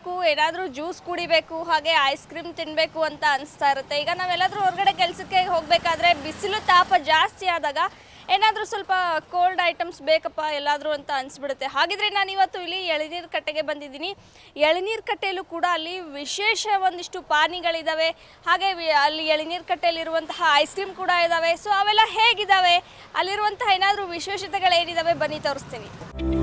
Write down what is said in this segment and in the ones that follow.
ತಿನ್ನಬೇಕು ಏನಾದರೂ ಜ್ಯೂಸ್ ಕುಡಿಬೇಕು ಹಾಗೆ ಐಸ್ ಕ್ರೀಮ್ ತಿನ್ನಬೇಕು ಅಂತ ಅನಿಸ್ತಾ ಇರುತ್ತೆ ಈಗ ನಾವೆಲ್ಲಾದರೂ ಹೊರಗಡೆ ಕೆಲಸಕ್ಕೆ ಹೋಗಬೇಕಾದ್ರೆ ಬಿಸಿಲು ತಾಪ ಜಾಸ್ತಿ ಆದಾಗ ಏನಾದರೂ ಸ್ವಲ್ಪ ಕೋಲ್ಡ್ ಐಟಮ್ಸ್ ಬೇಕಪ್ಪ ಎಲ್ಲಾದರೂ ಅಂತ ಅನಿಸ್ಬಿಡುತ್ತೆ ಹಾಗಿದ್ರೆ ನಾನು ಇವತ್ತು ಇಲ್ಲಿ ಎಳನೀರು ಕಟ್ಟೆಗೆ ಬಂದಿದ್ದೀನಿ ಎಳನೀರು ಕಟ್ಟೆಯಲ್ಲೂ ಕೂಡ ಅಲ್ಲಿ ವಿಶೇಷ ಒಂದಿಷ್ಟು ಪಾನಿಗಳಿದ್ದಾವೆ ಹಾಗೆ ವಿ- ಅಲ್ಲಿ ಎಳನೀರು ಕಟ್ಟೆಯಲ್ಲಿರುವಂತಹ ಐಸ್ ಕ್ರೀಮ್ ಕೂಡ ಇದ್ದಾವೆ ಸೊ ಅವೆಲ್ಲ ಹೇಗಿದ್ದಾವೆ ಅಲ್ಲಿರುವಂತಹ ಏನಾದರೂ ವಿಶೇಷತೆಗಳೇನಿದ್ದಾವೆ ಬನ್ನಿ ತೋರಿಸ್ತೀನಿ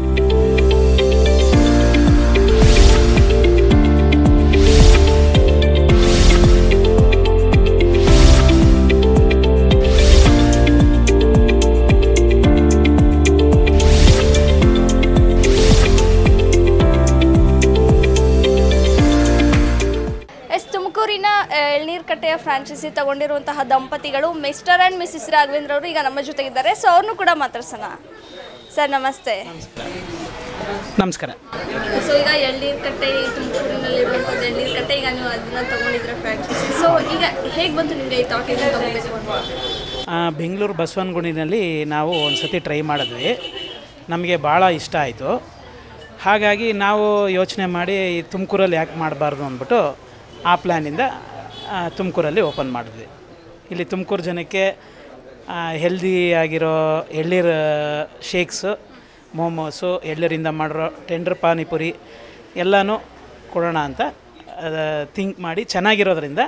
ಎಸ್ ತುಮಕೂರಿನ ಎಳ್ನೀರು ಕಟ್ಟೆಯ ಫ್ರಾಂಚೈಸಿ ತಗೊಂಡಿರುವಂತಹ ದಂಪತಿಗಳು ಮಿಸ್ಟರ್ ಆ್ಯಂಡ್ ಮಿಸ್ಸಿಸ್ ರಾಘವೇಂದ್ರ ಅವರು ಈಗ ನಮ್ಮ ಜೊತೆಗಿದ್ದಾರೆ ಸೊ ಅವ್ರನ್ನೂ ಕೂಡ ಮಾತಾಡ್ಸೋಣ ಸರ್ ನಮಸ್ತೆ ನಮಸ್ಕಾರ ಸೊ ಈಗ ಎಳ್ನೀರು ಕಟ್ಟೆ ತುಮಕೂರಿನಲ್ಲಿರುವಂಥದ್ದು ಎಳ್ನೀರು ಕಟ್ಟೆ ಈಗ ನೀವು ಅದನ್ನ ತಗೊಂಡಿದ್ರೆ ಫ್ರಾಂಚೈಸಿ ಸೊ ಈಗ ಹೇಗೆ ಬಂತು ನಿಮಗೆ ಈ ಥಾಟ್ ಇದನ್ನು ತಗೋಬೇಕು ಅಂತ ಆ, ಬೆಂಗಳೂರು ಬಸವನಗುಡಿನಲ್ಲಿ ನಾವು ಒಂದು ಸತಿ ಟ್ರೈ ಮಾಡಿದ್ವಿ ನಮಗೆ ಭಾಳ ಇಷ್ಟ ಆಯಿತು ಹಾಗಾಗಿ ನಾವು ಯೋಚನೆ ಮಾಡಿ ತುಮಕೂರಲ್ಲಿ ಯಾಕೆ ಮಾಡಬಾರ್ದು ಅಂದ್ಬಿಟ್ಟು ಆ ಪ್ಲ್ಯಾನಿಂದ ತುಮಕೂರಲ್ಲಿ ಓಪನ್ ಮಾಡಿದ್ವಿ ಇಲ್ಲಿ ತುಮಕೂರು ಜನಕ್ಕೆ ಹೆಲ್ದಿ ಆಗಿರೋ ಎಳ್ಳೀರು ಶೇಕ್ಸು ಮೋಮೋಸು ಎಳ್ಳೀರಿಂದ ಮಾಡಿರೋ ಟೆಂಡರ್ ಪಾನಿಪುರಿ ಎಲ್ಲನೂ ಕೊಡೋಣ ಅಂತ ಥಿಂಕ್ ಮಾಡಿ ಚೆನ್ನಾಗಿರೋದ್ರಿಂದ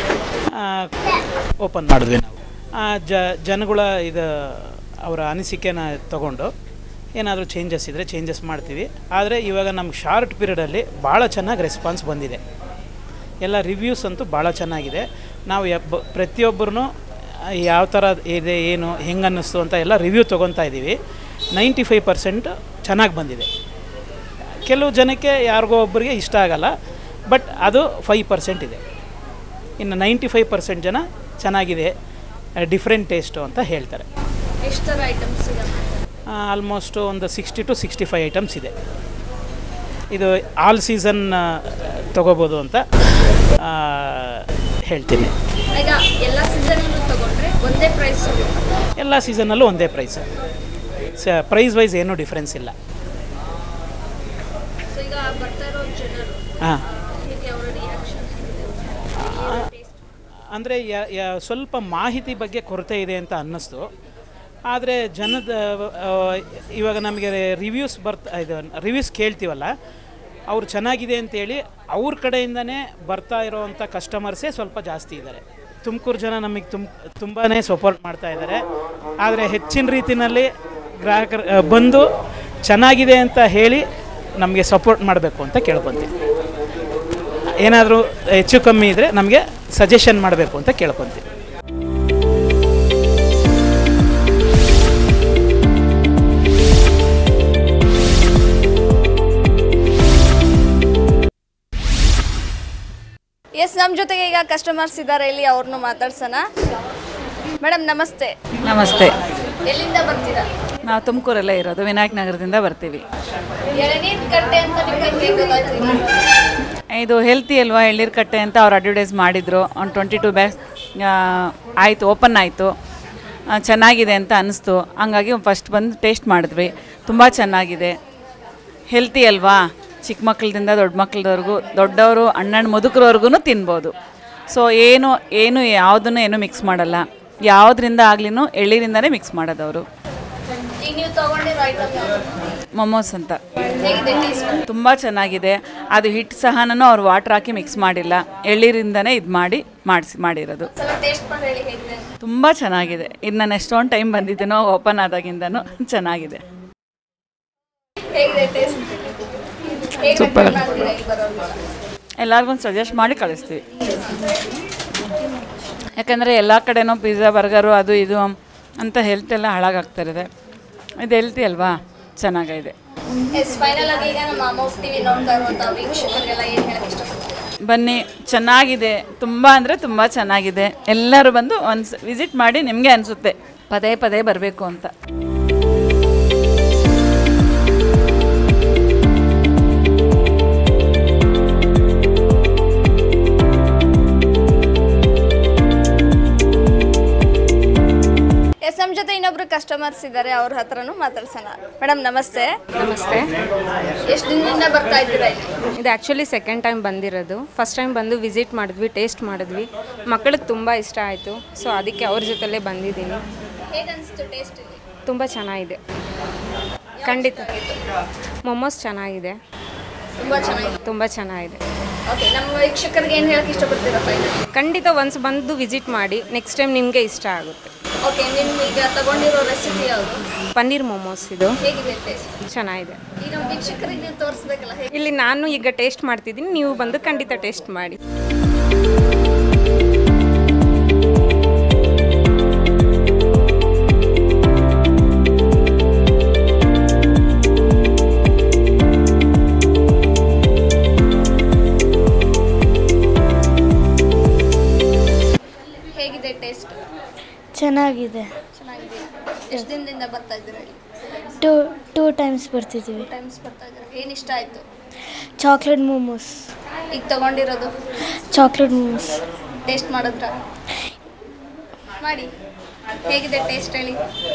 ಓಪನ್ ಮಾಡಿದ್ವಿ ನಾವು ಆ, ಜ ಜನಗಳ ಇದು ಅವರ ಅನಿಸಿಕೆನ ತಗೊಂಡು ಏನಾದರೂ ಚೇಂಜಸ್ ಇದ್ದರೆ ಚೇಂಜಸ್ ಮಾಡ್ತೀವಿ ಆದರೆ ಇವಾಗ ನಮ್ಗೆ ಶಾರ್ಟ್ ಪೀರಿಯಡಲ್ಲಿ ಭಾಳ ಚೆನ್ನಾಗಿ ರೆಸ್ಪಾನ್ಸ್ ಬಂದಿದೆ ಎಲ್ಲ ರಿವ್ಯೂಸ್ ಅಂತೂ ಭಾಳ ಚೆನ್ನಾಗಿದೆ ನಾವು ಯಬ್ಬ ಪ್ರತಿಯೊಬ್ಬರೂ ಯಾವ ಥರ ಇದೆ ಏನು ಹೆಂಗೆ ಅನ್ನಿಸ್ತು ಅಂತ ಎಲ್ಲ ರಿವ್ಯೂ ತೊಗೊತಾ ಇದ್ದೀವಿ ನೈಂಟಿ ಫೈವ್ ಪರ್ಸೆಂಟ್ ಚೆನ್ನಾಗಿ ಬಂದಿದೆ ಕೆಲವು ಜನಕ್ಕೆ ಯಾರಿಗೋ ಒಬ್ಬರಿಗೆ ಇಷ್ಟ ಆಗಲ್ಲ ಬಟ್ ಅದು ಫೈವ್ ಪರ್ಸೆಂಟ್ ಇದೆ ಇನ್ನು ನೈಂಟಿ ಫೈವ್ ಪರ್ಸೆಂಟ್ ಜನ ಚೆನ್ನಾಗಿದೆ ಡಿಫ್ರೆಂಟ್ ಟೇಸ್ಟು ಅಂತ ಹೇಳ್ತಾರೆ ಎಷ್ಟು ಥರ ಐಟಮ್ಸ್ ಇದೆ ಆಲ್ಮೋಸ್ಟ್ ಒಂದು sixty two sixty five items ಇದೆ ಇದು ಆಲ್ ಸೀಸನ್ ತೊಗೋಬೋದು ಅಂತ ಆ, ಹೇಳ್ತೀನಿ ಈಗ ಎಲ್ಲ ಸೀಸನಲ್ಲೂ ತಗೊಂಡ್ರೆ ಒಂದೇ ಪ್ರೈಸ್ ಎಲ್ಲ ಸೀಸನಲ್ಲೂ ಒಂದೇ ಪ್ರೈಸ್ ಸ ಪ್ರೈಸ್ ವೈಸ್ ಏನೂ ಡಿಫ್ರೆನ್ಸ್ ಇಲ್ಲ ಸೊ ಈಗ ಬರ್ತಾ ಇರೋ ಜನರು ಹಾಂ ಹೇಗೆ ಅವರ ರಿಯಾಕ್ಷನ್ ಅಂದರೆ ಸ್ವಲ್ಪ ಮಾಹಿತಿ ಬಗ್ಗೆ ಕೊರತೆ ಇದೆ ಅಂತ ಅನ್ನಿಸ್ತು ಆದರೆ ಜನದ ಆ, ಇವಾಗ ನಮಗೆ ರಿವ್ಯೂಸ್ ಬರ್ತಾ ಇದು ರಿವ್ಯೂಸ್ ಕೇಳ್ತೀವಲ್ಲ ಅವ್ರು ಚೆನ್ನಾಗಿದೆ ಅಂತೇಳಿ ಅವ್ರ ಕಡೆಯಿಂದನೇ ಬರ್ತಾ ಇರೋವಂಥ ಕಸ್ಟಮರ್ಸೇ ಸ್ವಲ್ಪ ಜಾಸ್ತಿ ಇದ್ದಾರೆ ತುಮಕೂರು ಜನ ನಮಗೆ ತುಂಬ ತುಂಬಾ ಸಪೋರ್ಟ್ ಮಾಡ್ತಾ ಇದ್ದಾರೆ ಆದರೆ ಹೆಚ್ಚಿನ ರೀತಿಯಲ್ಲಿ ಗ್ರಾಹಕರು ಆ, ಬಂದು ಚೆನ್ನಾಗಿದೆ ಅಂತ ಹೇಳಿ ನಮಗೆ ಸಪೋರ್ಟ್ ಮಾಡಬೇಕು ಅಂತ ಕೇಳ್ಕೊತೀವಿ ಏನಾದರೂ ಹೆಚ್ಚು ಕಮ್ಮಿ ಇದ್ದರೆ ನಮಗೆ ಸಜೆಷನ್ ಮಾಡಬೇಕು ಅಂತ ಕೇಳ್ಕೊತೀವಿ ಎಸ್ ನಮ್ಮ ಜೊತೆಗೆ ಈಗ ಕಸ್ಟಮರ್ಸ್ ಇದ್ದಾರೆ ಇಲ್ಲಿ ಅವ್ರನ್ನೂ ಮಾತಾಡ್ಸೋಣ ಮೇಡಮ್ ನಮಸ್ತೆ ನಮಸ್ತೆ ಎಲ್ಲಿಂದ ಬರ್ತೀರಾ ನಾವು ತುಮಕೂರಲ್ಲೇ ಇರೋದು ವಿನಾಯಕ ನಗರದಿಂದ ಬರ್ತೀವಿ ಎಳನೀರು ಕಟ್ಟೆ ಅಂತ ನಿಮಗೆ ಹೇಗೆ ಗೊತ್ತಾಯ್ತು ಇದು? ಇದು ಹೆಲ್ತಿ ಅಲ್ವಾ ಎಳ್ಳೀರು ಕಟ್ಟೆ ಅಂತ ಅವ್ರು ಅಡ್ವರ್ಟೈಸ್ ಮಾಡಿದರು ಒಂದು ಟ್ವೆಂಟಿ ಟು ಬ್ಯಾಗ್ಸ್ ಆಯಿತು ಓಪನ್ ಆಯಿತು ಚೆನ್ನಾಗಿದೆ ಅಂತ ಅನ್ನಿಸ್ತು ಹಂಗಾಗಿ ಫಸ್ಟ್ ಬಂದು ಟೇಸ್ಟ್ ಮಾಡಿದ್ವಿ ತುಂಬ ಚೆನ್ನಾಗಿದೆ ಹೆಲ್ತಿ ಅಲ್ವಾ ಚಿಕ್ಕ ಮಕ್ಕಳದಿಂದ ದೊಡ್ಡ ಮಕ್ಕಳದವ್ರಿಗೂ ದೊಡ್ಡವರು ಹಣ್ಣಣ್ಣು ಮುದುಕರವ್ರಿಗೂ ತಿನ್ಬೋದು ಸೊ ಏನು ಏನು ಯಾವುದನ್ನು ಏನು ಮಿಕ್ಸ್ ಮಾಡಲ್ಲ ಯಾವುದರಿಂದ ಆಗ್ಲಿನೂ ಎಳ್ಳೀರಿಂದನೇ ಮಿಕ್ಸ್ ಮಾಡೋದವರು ಈಗ ನೀವು ತಗೊಂಡಿರೋ ಐಟಮ್ ಮೊಮೋಸ್ ಅಂತ ಹೇಗಿದೆ ಟೇಸ್ಟ್ ತುಂಬ ಚೆನ್ನಾಗಿದೆ ಅದು ಹಿಟ್ಟು ಸಹನೂ ಅವ್ರು ವಾಟ್ರ್ ಹಾಕಿ ಮಿಕ್ಸ್ ಮಾಡಿಲ್ಲ ಎಳ್ಳೀರಿಂದನೇ ಇದು ಮಾಡಿ ಮಾಡಿಸಿ ಮಾಡಿರೋದು ಸಲ ಟೇಸ್ಟ್ ಮಾಡಿ ಹೇಳಿ ಹೇಗಿದೆ ತುಂಬ ಚೆನ್ನಾಗಿದೆ ಇದು ನಾನು ಎಷ್ಟೊಂದು ಟೈಮ್ ಬಂದಿದ್ದೀನೋ ಓಪನ್ ಆದಾಗಿಂದನೂ ಚೆನ್ನಾಗಿದೆ ಹೇಗಿದೆ ಟೇಸ್ಟ್ Super. ಬರೋದು ಎಲ್ಲರಿಗೂ ಸಜೆಸ್ಟ್ ಮಾಡಿ ಕಳಿಸ್ತೀವಿ ಯಾಕಂದರೆ ಎಲ್ಲ ಕಡೆನೂ ಪಿಜ್ಜಾ ಬರ್ಗರು ಅದು ಇದು ಅಂತ ಹೆಲ್ತ್ ಎಲ್ಲ ಹಾಳಾಗಾಗ್ತಿರುತ್ತೆ ಇದು ಹೆಲ್ತಿ ಅಲ್ವಾ ಚೆನ್ನಾಗಿದೆ ಎಸ್ ಫೈನಲ್ ಆಗಿ ಈಗ ನಮ್ಮ ಅಮ್ಮ ಟಿವಿ ನೋಡ್ತಾ ಇರುವಂಥ ವೀಕ್ಷಕರಿಗೆಲ್ಲ ಏನು ಹೇಳಕ್ಕೆ ಇಷ್ಟಪಡ್ತೀನಿ ಬನ್ನಿ ಚೆನ್ನಾಗಿದೆ ತುಂಬ ಅಂದರೆ ತುಂಬ ಚೆನ್ನಾಗಿದೆ ಎಲ್ಲರೂ ಬಂದು ಒಂದು ವಿಸಿಟ್ ಮಾಡಿ ನಿಮಗೆ ಅನಿಸುತ್ತೆ ಪದೇ ಪದೇ ಬರಬೇಕು ಅಂತ ಎಸ್ ನಮ್ಮ ಜೊತೆ ಇನ್ನೊಬ್ರು ಕಸ್ಟಮರ್ಸ್ ಇದ್ದಾರೆ ಅವ್ರ ಹತ್ರನೂ ಮಾತಾಡ್ಸೋಣ ಮೇಡಮ್ ನಮಸ್ತೆ ನಮಸ್ತೆ ಎಷ್ಟು ದಿನದಿಂದ ಬರ್ತಾ ಇದ್ದೀರಾ ಇಲ್ಲಿ ಇದು ಆ್ಯಕ್ಚುಲಿ ಸೆಕೆಂಡ್ ಟೈಮ್ ಬಂದಿರೋದು ಫಸ್ಟ್ ಟೈಮ್ ಬಂದು ವಿಸಿಟ್ ಮಾಡಿದ್ವಿ ಟೇಸ್ಟ್ ಮಾಡಿದ್ವಿ ಮಕ್ಕಳಿಗೆ ತುಂಬ ಇಷ್ಟ ಆಯಿತು ಸೊ ಅದಕ್ಕೆ ಅವ್ರ ಜೊತೆಲೇ ಬಂದಿದ್ದೀನಿ ಹೇಗನ್ನಿಸ್ತು ಟೇಸ್ಟ್ ಇಲ್ಲಿ ತುಂಬ ಚೆನ್ನಾಗಿದೆ ಖಂಡಿತ ಮೊಮೋಸ್ ಚೆನ್ನಾಗಿದೆ ತುಂಬ ಚೆನ್ನಾಗಿದೆ ತುಂಬ ಚೆನ್ನಾಗಿದೆ ಓಕೆ ನಮ್ಮ ವೀಕ್ಷಕರಿಗೆ ಏನು ಹೇಳಕ್ಕೆ ಇಷ್ಟಪಡ್ತೀರಪ್ಪ ಇದು ಖಂಡಿತ ಒನ್ಸ್ ಬಂದು ವಿಸಿಟ್ ಮಾಡಿ ನೆಕ್ಸ್ಟ್ ಟೈಮ್ ನಿಮಗೆ ಇಷ್ಟ ಆಗುತ್ತೆ ಓಕೆ ನಿಮ್ಮ ಈಗ ತಗೊಂಡಿರೋ ರೆಸಿಪಿ ಯಾವುದು ಪನ್ನೀರ್ ಮೊಮೋಸ್ ಇದು ಹೇಗಿದೆ ಟೇಸ್ಟ್ ಚೆನ್ನಾಗಿದೆ ಈಗ ನಮ್ಮ ವೀಕ್ಷಕರಿಗೆ ನೀವು ತೋರಿಸ್ಬೇಕಲ್ಲ ಹೇಗೆ ಇಲ್ಲಿ ನಾನು ಈಗ ಟೇಸ್ಟ್ ಮಾಡ್ತಿದ್ದೀನಿ ನೀವು ಬಂದು ಖಂಡಿತ ಟೇಸ್ಟ್ ಮಾಡಿ ಹೇಗಿದೆ ಟೇಸ್ಟ್ ಚೆನ್ನಾಗಿದೆ ಚೆನ್ನಾಗಿದೆಯಾ ಎಷ್ಟು ದಿನದಿಂದ ಬರ್ತಾ ಇದ್ದೀರಾ ಇಲ್ಲಿ ಟೂ ಟೂ ಟೈಮ್ಸ್ ಬರ್ತಿದ್ದೀವಿ ಟೈಮ್ಸ್ ಬರ್ತಾ ಇದ್ದೀರಾ ಏನು ಇಷ್ಟ ಆಯಿತು ಚಾಕ್ಲೇಟ್ ಮೋಮೋಸ್ ಈಗ ತಗೊಂಡಿರೋದು ಚಾಕ್ಲೇಟ್ ಮೋಮೋಸ್ ಟೇಸ್ಟ್ ಮಾಡಿದ್ರ ಮಾಡಿ ಹೇಗಿದೆ ಟೇಸ್ಟ್ ಹೇಳಿ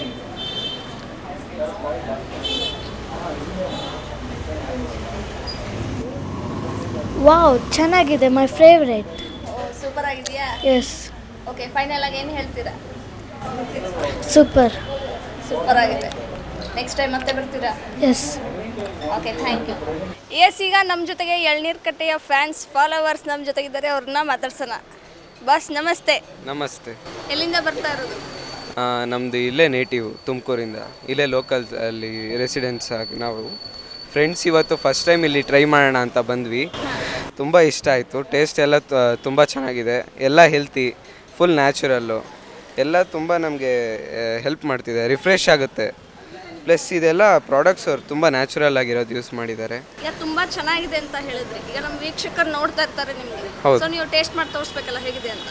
ವಾವ್ ಚೆನ್ನಾಗಿದೆ ಮೈ ಫೇವ್ರೇಟ್ ಸೂಪರ್ ಆಗಿದೆಯಾ ಎಸ್ ಓಕೆ ಫೈನಲ್ ಆಗಿ ಏನು ಹೇಳ್ತೀರಾ ಸೂಪರ್ ಸೂಪರ್ ಆಗಿದೆ ನೆಕ್ಸ್ಟ್ ಟೈಮ್ ಮತ್ತೆ ಬರ್ತೀರಾ yes okay thank you yes ಈಗ ನಮ್ಮ ಜೊತೆಗೆ ಎಳ್ನೀರು ಕಟ್ಟೆಯ ಫ್ಯಾನ್ಸ್ ಫಾಲೋವರ್ಸ್ ನಮ್ಮ ಜೊತೆಗಿದ್ದಾರೆ ಅವ್ರನ್ನ ಮಾತಾಡ್ಸೋಣ ಬಾಸ್ ನಮಸ್ತೆ ನಮಸ್ತೆ ಎಲ್ಲಿಂದ ಬರ್ತಾ ಇರೋದು ನಮ್ಮದು ಇಲ್ಲೇ ನೇಟಿವ್ ತುಮಕೂರಿಂದ ಇಲ್ಲೇ ಲೋಕಲ್ ಅಲ್ಲಿ ರೆಸಿಡೆನ್ಸ್ ಆಗಿ ನಾವು ಫ್ರೆಂಡ್ಸ್ ಇವತ್ತು ಫಸ್ಟ್ ಟೈಮ್ ಇಲ್ಲಿ ಟ್ರೈ ಮಾಡೋಣ ಅಂತ ಬಂದ್ವಿ ತುಂಬ ಇಷ್ಟ ಆಯಿತು ಟೇಸ್ಟ್ ಎಲ್ಲ ತುಂಬ ಚೆನ್ನಾಗಿದೆ ಎಲ್ಲ ಹೆಲ್ತಿ ಫುಲ್ ನ್ಯಾಚುರಲ್ಲು ಎಲ್ಲ ತುಂಬ ನಮಗೆ ಹೆಲ್ಪ್ ಮಾಡ್ತಿದೆ ರಿಫ್ರೆಶ್ ಆಗುತ್ತೆ ಪ್ಲಸ್ ಇದೆಲ್ಲ ಪ್ರಾಡಕ್ಟ್ಸ್ ಅವ್ರು ತುಂಬ ನ್ಯಾಚುರಲ್ ಆಗಿರೋದು ಯೂಸ್ ಮಾಡಿದ್ದಾರೆ ಈಗ ತುಂಬಾ ಚೆನ್ನಾಗಿದೆ ಅಂತ ಹೇಳಿದ್ರಿ ಈಗ ನಮ್ಮ ವೀಕ್ಷಕರು ನೋಡ್ತಾ ಇರ್ತಾರೆ ನಿಮಗೆ ಹೌದು. ಸೊ ನೀವು ಟೇಸ್ಟ್ ಮಾಡಿ ತೋರಿಸ್ಬೇಕಲ್ಲ ಹೇಗಿದೆ ಅಂತ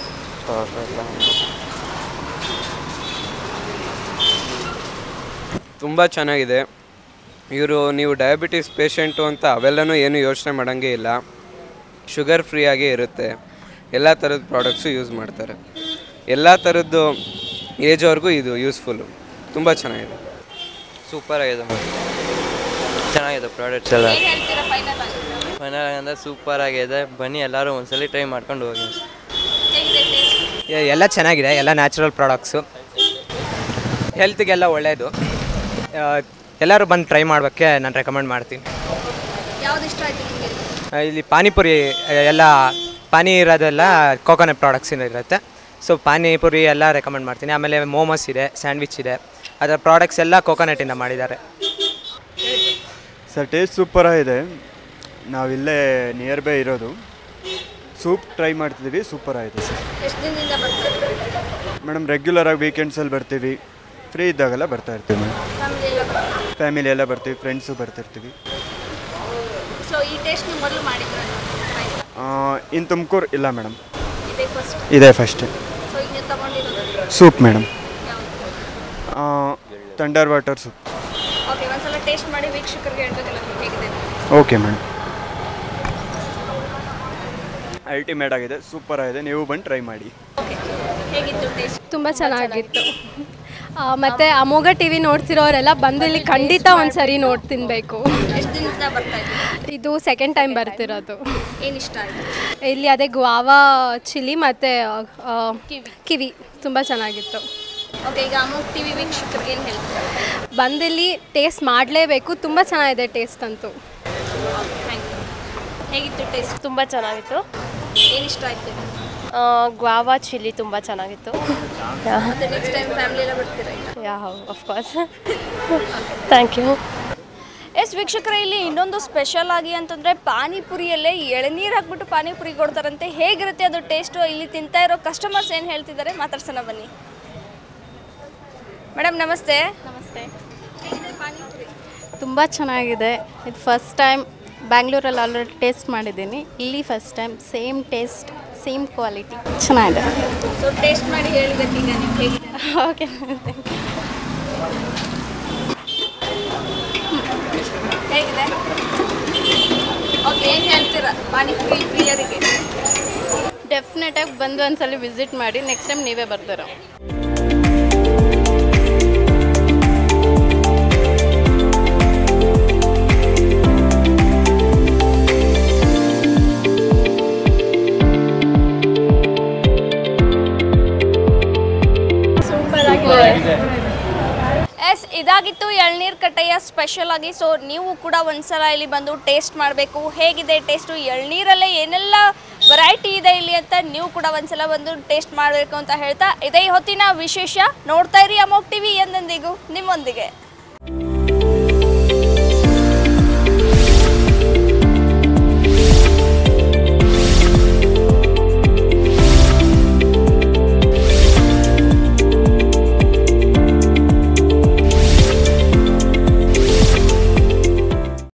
ತುಂಬ ಚೆನ್ನಾಗಿದೆ ಇವರು ನೀವು ಡಯಾಬಿಟಿಸ್ ಪೇಷಂಟು ಅಂತ ಅವೆಲ್ಲನೂ ಏನು ಯೋಚನೆ ಮಾಡೋಂಗೇ ಇಲ್ಲ ಶುಗರ್ ಫ್ರೀ ಆಗೇ ಇರುತ್ತೆ ಎಲ್ಲ ಥರದ ಪ್ರಾಡಕ್ಟ್ಸು ಯೂಸ್ ಮಾಡ್ತಾರೆ ಎಲ್ಲ ಥರದ್ದು ಏಜ್ವರೆಗೂ ಇದು ಯೂಸ್ಫುಲ್ಲು ತುಂಬ ಚೆನ್ನಾಗಿದೆ ಸೂಪರ್ ಆಗಿದೆ ಮ್ಯಾಮ್ ಚೆನ್ನಾಗಿದೆ ಪ್ರಾಡಕ್ಟ್ಸ್ ಎಲ್ಲ ಏನು ಹೇಳ್ತೀರಾ ಫೈನಲ್ ಆಗಿ ಫೈನಲ್ ಅಂದರೆ ಸೂಪರ್ ಆಗಿದೆ ಬನ್ನಿ ಎಲ್ಲರೂ ಒಂದ್ಸಲಿ ಟ್ರೈ ಮಾಡ್ಕೊಂಡು ಹೋಗಿ ಹೇಗಿದೆ ಟೇಸ್ಟ್ ಎ- ಎಲ್ಲ ಚೆನ್ನಾಗಿದೆ ಎಲ್ಲ ನ್ಯಾಚುರಲ್ ಪ್ರಾಡಕ್ಟ್ಸು ಹೆಲ್ತ್ಗೆಲ್ಲ ಒಳ್ಳೆಯದು ಎಲ್ಲರೂ ಬಂದು ಟ್ರೈ ಮಾಡೋಕ್ಕೆ ನಾನು ರೆಕಮೆಂಡ್ ಮಾಡ್ತೀನಿ ಯಾವ್ದು ಇಷ್ಟ ಆಯ್ತು ನಿಮಗೆ ಆ, ಇಲ್ಲಿ ಪಾನಿಪುರಿ ಆ, ಎಲ್ಲ ಪಾನಿ ಇರೋದೆಲ್ಲ ಕೋಕೋನಟ್ ಪ್ರಾಡಕ್ಟ್ಸ್ ಇರುತ್ತೆ ಸೊ ಪಾನಿಪುರಿ ಎಲ್ಲ ರೆಕಮೆಂಡ್ ಮಾಡ್ತೀನಿ ಆಮೇಲೆ ಮೋಮೋಸ್ ಇದೆ ಸ್ಯಾಂಡ್ವಿಚ್ ಇದೆ ಅದರ ಪ್ರಾಡಕ್ಟ್ಸ್ ಎಲ್ಲ ಕೋಕೋನಟ್ಟಿಂದ ಮಾಡಿದ್ದಾರೆ ಸರ್ ಟೇಸ್ಟ್ ಸೂಪರ್ ಆಗಿದೆ ನಾವಿಲ್ಲೇ ನಿಯರ್ ಬೈ ಇರೋದು ಸೂಪ್ ಟ್ರೈ ಮಾಡ್ತಿದ್ದೀವಿ ಸೂಪರ್ ಆಗಿದೆ ಸರ್ ಎಷ್ಟು ದಿನದಿಂದ ಬರ್ತಾ ಇದ್ದೀರಾ ಮೇಡಮ್ ರೆಗ್ಯುಲರಾಗಿ ವೀಕೆಂಡ್ಸಲ್ಲಿ ಬರ್ತೀವಿ ಫ್ರೀ ಇದ್ದಾಗೆಲ್ಲ ಬರ್ತಾ ಇರ್ತೀವಿ ಮೇಡಮ್ ಫ್ಯಾಮಿಲಿ ಎಲ್ಲ ಬರ್ತಾರೆ ಫ್ಯಾಮಿಲಿ ಎಲ್ಲ ಬರ್ತೀವಿ ಫ್ರೆಂಡ್ಸು ಬರ್ತಿರ್ತೀವಿ ಸೊ ಈ ಟೇಸ್ಟ್ ನೀವು ಮೊದಲು ಮಾಡಿದ್ರೆ ಇನ್ನು ತುಮಕೂರು ಇಲ್ಲ ಮೇಡಮ್ ಇದೇ ಫಸ್ಟ್ ಇದೆ ಫಸ್ಟ್ ಸೊ ಈಗ ನೀವು ತಗೊಂಡಿರೋದು ಸೂಪ್ ಮೇಡಮ್ ಯಾವುದು ಥಂಡರ್ ವಾಟರ್ ಸೂಪ್ ಓಕೆ ಒಂದ್ಸಲ ಟೇಸ್ಟ್ ಮಾಡಿ ವೀಕ್ಷಕರಿಗೆ ಹೇಳ್ಬೇಕಲ್ಲ ಹೇಗಿದೆ ಓಕೆ ಮೇಡಮ್ ಅಲ್ಟಿಮೇಟ್ ಆಗಿದೆ ಸೂಪರ್ ಆಗಿದೆ ನೀವು ಬಂದು ಟ್ರೈ ಮಾಡಿ ಓಕೆ ಹೇಗಿತ್ತು ಟೇಸ್ಟ್ ತುಂಬ ಚೆನ್ನಾಗಿತ್ತು ಆ, ಮತ್ತೆ ಅಮೋಘ ಟಿ ವಿ ನೋಡ್ತಿರೋರೆಲ್ಲ ಬಂದು ಇಲ್ಲಿ ಖಂಡಿತ ಒಂದ್ಸರಿ ನೋಡಿ ತಿನ್ನಬೇಕು ಎಷ್ಟು ದಿನದಿಂದ ಬರ್ತಾ ಇದ್ದೀರಾ ಇದು ಸೆಕೆಂಡ್ ಟೈಮ್ ಬರ್ತಿರೋದು ಏನು ಇಷ್ಟ ಆಯಿತು ಇಲ್ಲಿ ಅದೇ ಗ್ವಾವಾ ಚಿಲ್ಲಿ ಮತ್ತು ಕಿವಿ ತುಂಬ ಚೆನ್ನಾಗಿತ್ತು ಓಕೆ ಈಗ ಅಮೋಕ್ ಟಿ ವಿ ವೀಕ್ಷಕರಿಗೆ ಏನು ಹೇಳ್ತೀರಾ ಬಂದಿಲ್ಲಿ ಟೇಸ್ಟ್ ಮಾಡಲೇಬೇಕು ತುಂಬ ಚೆನ್ನಾಗಿದೆ ಟೇಸ್ಟ್ ಅಂತೂ ಥ್ಯಾಂಕ್ ಯು ಹೇಗಿತ್ತು ಟೇಸ್ಟ್ ತುಂಬ ಚೆನ್ನಾಗಿತ್ತು ಏನು ಇಷ್ಟ ಆಯಿತು ಗ್ವಾವಾ ಚಿಲ್ಲಿ ತುಂಬ ಚೆನ್ನಾಗಿತ್ತು ಮತ್ತೆ ನೆಕ್ಸ್ಟ್ ಟೈಮ್ ಫ್ಯಾಮಿಲಿ ಎಲ್ಲ ಬರ್ತೀರಾ ಈಗ yeah of course thank you yes ವೀಕ್ಷಕರೇ ಇಲ್ಲಿ ಇನ್ನೊಂದು ಸ್ಪೆಷಲ್ ಆಗಿ ಅಂತಂದರೆ ಪಾನಿಪುರಿಯಲ್ಲೇ ಎಳನೀರು ಹಾಕ್ಬಿಟ್ಟು ಪಾನಿಪುರಿ ಕೊಡ್ತಾರಂತೆ ಹೇಗಿರುತ್ತೆ ಅದು ಟೇಸ್ಟು ಇಲ್ಲಿ ತಿಂತಾ ಇರೋ ಕಸ್ಟಮರ್ಸ್ ಏನು ಹೇಳ್ತಿದ್ದಾರೆ ಮಾತಾಡ್ಸೋಣ ಬನ್ನಿ ಮೇಡಮ್ ನಮಸ್ತೆ ನಮಸ್ತೆ ಹೇಗಿದೆ ಪಾನಿಪುರಿ ತುಂಬ ಚೆನ್ನಾಗಿದೆ ಇದು ಫಸ್ಟ್ ಟೈಮ್ ಬ್ಯಾಂಗ್ಳೂರಲ್ಲಿ ಆಲ್ರೆಡಿ ಟೇಸ್ಟ್ ಮಾಡಿದ್ದೀನಿ ಇಲ್ಲಿ first time same taste same quality ಚೆನ್ನಾಗಿದೆ ಸೊ ಟೇಸ್ಟ್ ಮಾಡಿ ಹೇಳಬೇಕು ಈಗ ನೀವು ಹೇಗಿದೆ ಓಕೆ ಥ್ಯಾಂಕ್ ಯು ಹೇಗಿದೆ ಓಕೆ ಏನು ಹೇಳ್ತೀರಾ ಪಾನಿಪುರಿ ಪ್ರಿಯರಿಗೆ ಡೆಫಿನೆಟಾಗಿ ಬಂದು ಒಂದ್ಸಲ ವಿಸಿಟ್ ಮಾಡಿ ನೆಕ್ಸ್ಟ್ ಟೈಮ್ ನೀವೇ ಬರ್ತೀರ ಗೈಸ್ ಇದಾಗಿತ್ತು ಎಳ್ನೀರು ಕಟ್ಟೆಯ ಸ್ಪೆಷಲ್ ಆಗಿ ಸೊ ನೀವು ಕೂಡ ಒಂದ್ಸಲ ಇಲ್ಲಿ ಬಂದು ಟೇಸ್ಟ್ ಮಾಡಬೇಕು ಹೇಗಿದೆ ಟೇಸ್ಟು ಎಳ್ನೀರಲ್ಲೇ ಏನೆಲ್ಲ ವೆರೈಟಿ ಇದೆ ಇಲ್ಲಿ ಅಂತ ನೀವು ಕೂಡ ಒಂದ್ಸಲ ಬಂದು ಟೇಸ್ಟ್ ಮಾಡಬೇಕು ಅಂತ ಹೇಳ್ತಾ ಇದೇ ಹೊತ್ತಿನ ವಿಶೇಷ ನೋಡ್ತಾ ಇರಿ ಅಮೋಕ್ ಟಿವಿ ಎಂದೆಂದಿಗೂ ನಿಮ್ಮೊಂದಿಗೆ